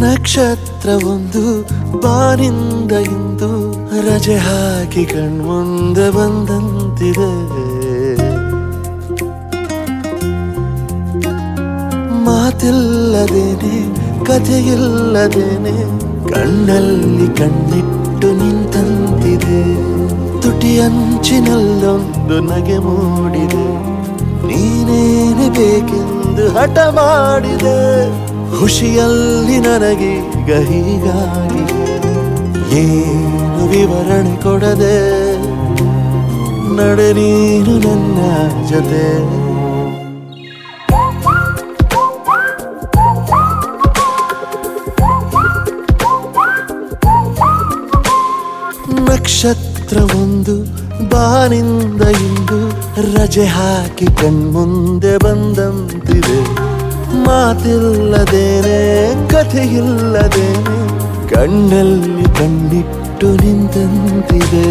ನಕ್ಷತ್ರವೊಂದು ಬಾನಿಂದ ಇಂದು ರಜೆ ಹಾಕಿ ಕಣ್ಮುಂದೆ ಬಂದಂತಿದೆ ಮಾತಿಲ್ಲದೇನೆ ಕಥೆಯಿಲ್ಲದೇನೆ ಕಣ್ಣಲ್ಲಿ ಕಣ್ಣಿಟ್ಟು ನಿಂತಂತಿದೆ ತುಟಿ ಅಂಚಿನಲ್ಲೊಂದು ನಗೆ ಮೂಡಿದೆ ನೀನೇನೆ ಬೇಕೆಂದು ಹಠ ಮಾಡಿದೆ ಖುಷಿಯಲ್ಲಿ ನನಗೀಗ ಹೀಗಾಗಿದೆ ಏನು ವಿವರಣೆ ಕೊಡದೆ ನಡೆ ನೀನು ನನ್ನ ಜೊತೆ ನಕ್ಷತ್ರವೊಂದು ಬಾನಿಂದ ಇಂದು ರಜೆ ಹಾಕಿ ಕಣ್ಮುಂದೆ ಬಂದಂತಿದೆ ಮಾತಿಲ್ಲದೇನೆ ಕಥೆಯಿಲ್ಲದೇನೆ ಕಣ್ಣಲ್ಲಿ ಕಣ್ಣಿಟ್ಟು ನಿಂತಂತಿದೆ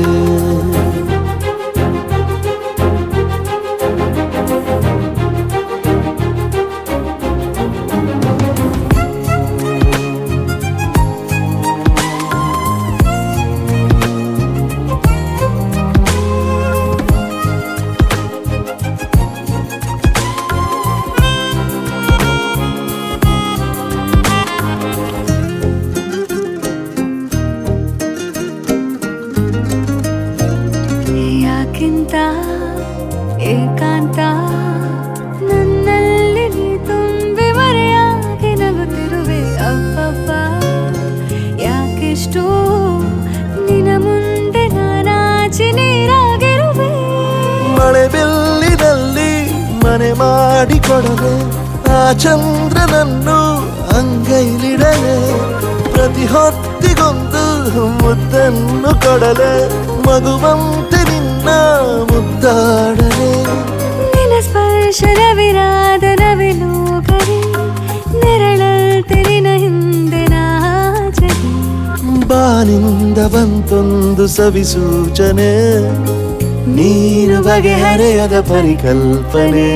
ಯಾಕಿಂತ ಏಕಾಂತ ನನ್ನಲ್ಲಿ ನೀ ತುಂಬಿ ಮರೆಯಾಗಿ ನಗುತ್ತಿರುವೆ ಅಪ್ಪಪ್ಪ ಯಾಕೆಷ್ಟು ನಿನ ಮುಂದೆ ನಾನಾಚಿ ನೀರಾಗಿರುವೆ ಮಳೆ ಬೆಲ್ಲಿನಲ್ಲಿ ಮನೆ ಮಾಡಿಕೊಡಲೆ ಆ ಚಂದ್ರನನ್ನು ಅಂಗೈಲಿಡಲೆ ಪ್ರತಿ ಹೊತ್ತಿಗೊಂದು ಮುದ್ದನ್ನು ಕೊಡಲೆ ಮಗುವಂತೆ ನಿನ್ನ ಮುದ್ದಾಡಲೆ ನಿನ ಸ್ಪರ್ಶ ನವಿರಾದ ನವಿಲೋಕರಿ ನೆರಳಲ್ತೆ ನಿನ ಹಿಂದೆ ನಾಚರಿ ಬಾನಿಂದ ಬಂತೊಂದು ಸವಿಸೂಚನೆ ನೀನು ಬಗೆಹರೆಯದ ಪರಿಕಲ್ಪನೆ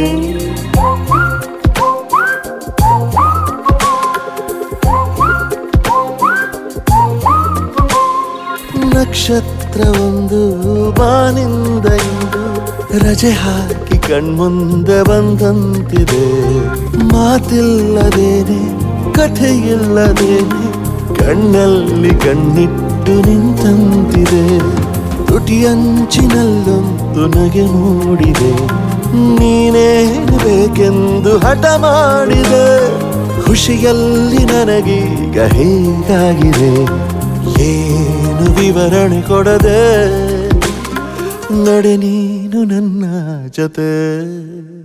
ನಕ್ಷತ್ರವೊಂದು ಬಾನಿಂದ ಇಂದು ರಜೆ ಹಾಕಿ ಕಣ್ಮುಂದೆ ಬಂದಂತಿದೆ ಮಾತಿಲ್ಲದೇನೆ ಕಥೆಯಿಲ್ಲದೇನೆ ಕಣ್ಣಲ್ಲಿ ಕಣ್ಣಿಟ್ಟು ನಿಂತಂತಿದೆ ತುಟಿಯಂಚಿನಲ್ಲೊಂದು ನಗೆ ಮೂಡಿದೆ ನೀನೇನು ಬೇಕೆಂದು ಹಠ ಮಾಡಿದೆ ಖುಷಿಯಲ್ಲಿ ನನಗೀಗ ಹೇಗಾಗಿದೆ ಏನು ವಿವರಣೆ ಕೊಡದೆ ನಡೆ ನೀನು ನನ್ನ ಜೊತೆ